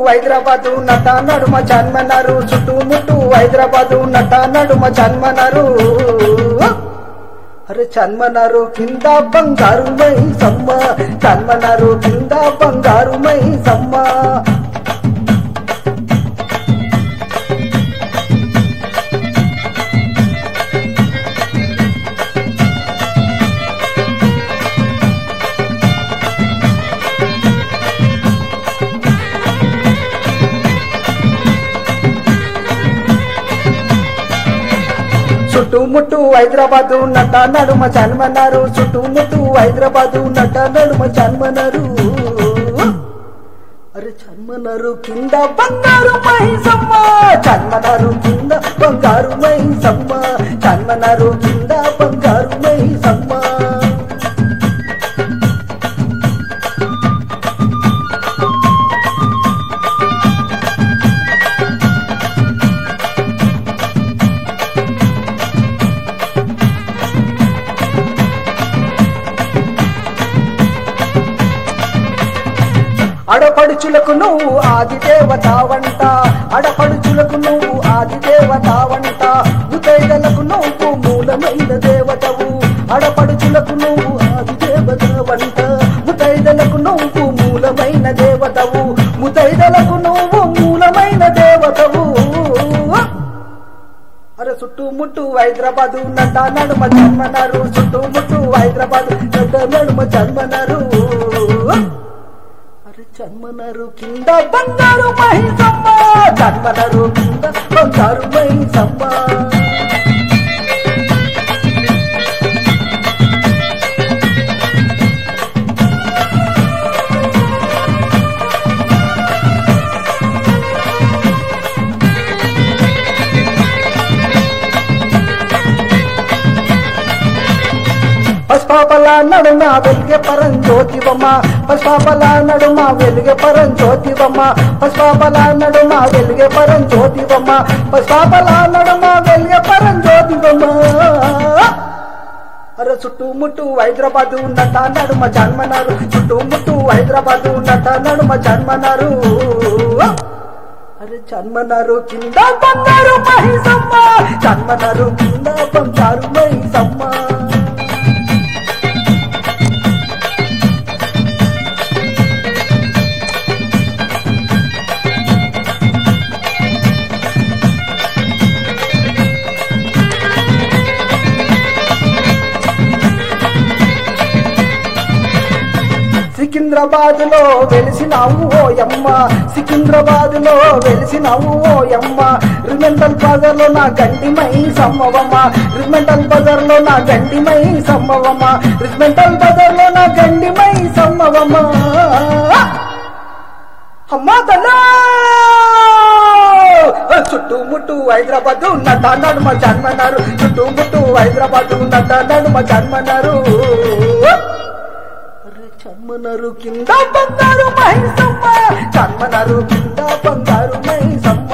హైదరాబాదు నట నడుమ జన్మనరు చుట్టుముట్టు హైదరాబాదు నట నడుమ జన్మనరు అరే చన్మనరు కింద బంగారు మై సమ్మ చన్మనరు కింద బంగారు మై సమ్మ చుట్టుముట్టు హైదరాబాదు నట నడుమ జన్మన్నారు చుట్టుముట్టు హైదరాబాదు నట నడుమ జన్మనరు అరే చన్మనరు కింద బంగారు మైసమ్మ చన్మనరు కింద బంగారు మైసమ్మ చన్మనరు కింద బంగారు మైసమ్మ అడపడుచులకు నువ్వు ఆది దేవతావంట అడపడుచులకు నువ్వు ఆది దేవతావంట ముతైదలకు నువ్వు మూలమైన దేవతవు అడపడుచులకు నువ్వు ఆది దేవతావంట ముతైదలకు నువ్వు మూలమైన దేవతవు ముతైదలకు నువ్వు మూలమైన దేవతవు అరే చుట్టుముట్టు హైదరాబాదు నట నడుమ జన్మనరు చుట్టుముట్టు హైదరాబాదు నట నడుమ జన్మనరు అరే జన్మనరు కింద బంగారు మహిసమ్మ జన్మనరు కింద బంగారు మహిసమ్మ పసుపాపల నడుమ వెలిగే పరం జ్యోతివమ్మ పసుపాపల నడుమ వెలిగే పరం జ్యోతివమ్మ పసుపాపల నడుమ వెలిగే పరం జ్యోతివమ్మ పసుపాపల నడుమ వెలిగే పరం జ్యోతివమ్మ అరే చుట్టుముట్టు హైదరాబాదు నట నడుమ జన్మనారు చుట్టుముట్టు హైదరాబాదు నట నడుమ జన్మనారు అరే జన్మనారు కింద బంగారు మహిసమ్మ జన్మనారు కింద బంగారు మహిసమ్మ సికింద్రాబాద్ లో వెలిసినావు ఓ యమ్మ సికింద్రాబాద్ లో వెలిసినావు ఓ యమ్మ రిమెంటల్ బజార్ లో నా గండిమై సమ్మవమ్మ రిమెంటల్ బజార్ లో నా గండిమై సమ్మవమ్మ రిమెంటల్ బజార్ లో నా గండిమై సమ్మవమ్మ అమ్మా తల్లా చుట్టుముట్టు హైదరాబాద్ నట నడుమ జన్మన్నారు చుట్టుముట్టు హైదరాబాద్ నట నడుమ జన్మన్నారు అరే చన్మనరు కింద బంగారు మహిసమ్మ చన్మనరు కింద బంగారు మహిసమ్మ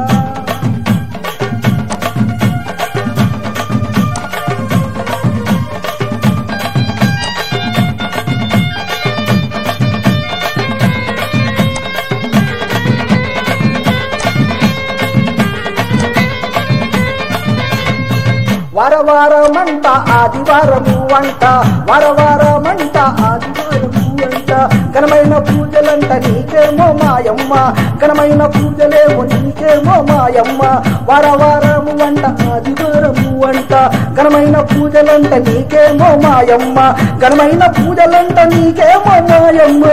వారవారమంట ఆదివారము అంట వారవారమంట ఆదివారము అంట ఘనమైన పూజలంట నీకేమో మాయమ్మ ఘనమైన పూజలేమో నీకేమో మాయమ్మ వారవారము అంట ఆదివారము అంట ఘనమైన పూజలంట నీకేమో మాయమ్మ ఘనమైన పూజలంట నీకేమో మాయమ్మ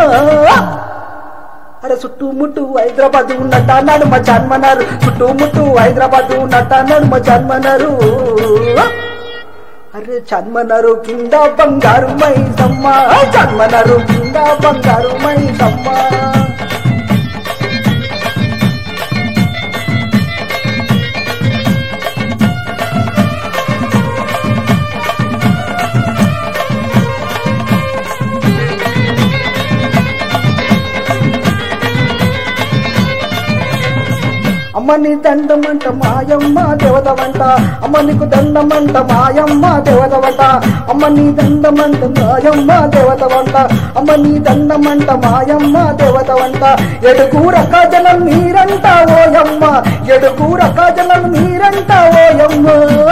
అరే చుట్టుముట్టు హైదరాబాద్ నట నడుమ జన్మనరు చుట్టుముట్టు హైదరాబాద్ నట నడుమ జన్మనరు అరే జన్మనరు కింద బంగారు మైసమ్మ జన్మనరు కింద బంగారు మైసమ్మ అమ్మ నీ దండమంట మాయమ్మ దేవతవంట అమ్మ నీకు దండమంట మాయమ్మ దేవతవంట అమ్మ నీ దండమంట మాయమ్మ దేవతవంట అమ్మ నీ దండమంట మాయమ్మ దేవతవంట ఎడుగూర కాజలం మీరంట ఓయమ్మ ఎడుగూర కాజలం మీరంట ఓయమ్మ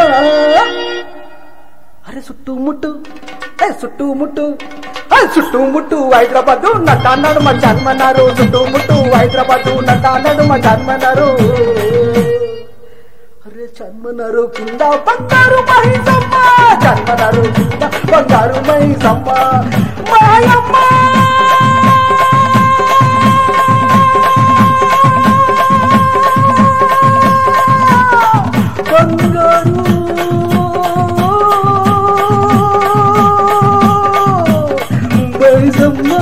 అరే చుట్టుముట్టు ఏ చుట్టుముట్టు ఏ చుట్టుముట్టు హైదరాబాద్ నట్ట అన్నాడు మా జన్మన్నారు చుట్టుముట్టు హైదరాబాద్ నట్ట అన్నాడు మా జన్మన్నారు అరే జన్మన్నారు కింద బంగారు మహిసమ్మ జన్మన్నారు కింద బంగారు మహిసమ్మ మాయమ్మ బంగారు మైసమ్మ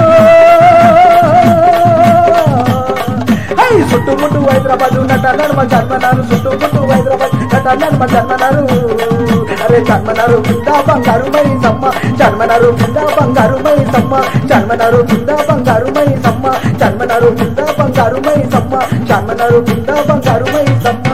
హై చుట్టుముట్టు హైదరాబాద్ నటన్నారు మా జన్మనారు చుట్టుముట్టు హైదరాబాద్ నటన్నారు మా జన్మనారు అరే జన్మనారు కింద బంగారు మైసమ్మ జన్మనారు కింద బంగారు మైసమ్మ జన్మనారు కింద బంగారు మైసమ్మ జన్మనారు కింద బంగారు మైసమ్మ జన్మనారు కింద బంగారు మైసమ్మ